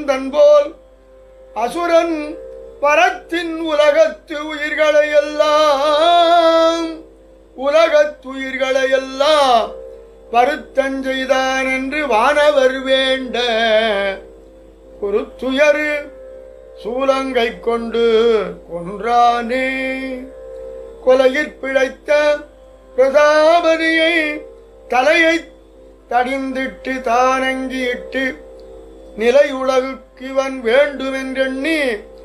தன்போல் அசுரன் பரத்தின் உலகத்து உயிர்களை எல்லாம் உலகத்துயிர்களை எல்லாம் பருத்தஞ்செய்தான் என்று வானவர் வேண்ட குருத்துயரு சூலங்கை கொண்டு கொன்றானே கொலையிற் பிழைத்த பிரதாபதியை தலையை தடிந்திட்டு தானங்கியிட்டு நிலை உலகுக்கு இவன் வேண்டுமென்றெண்ணி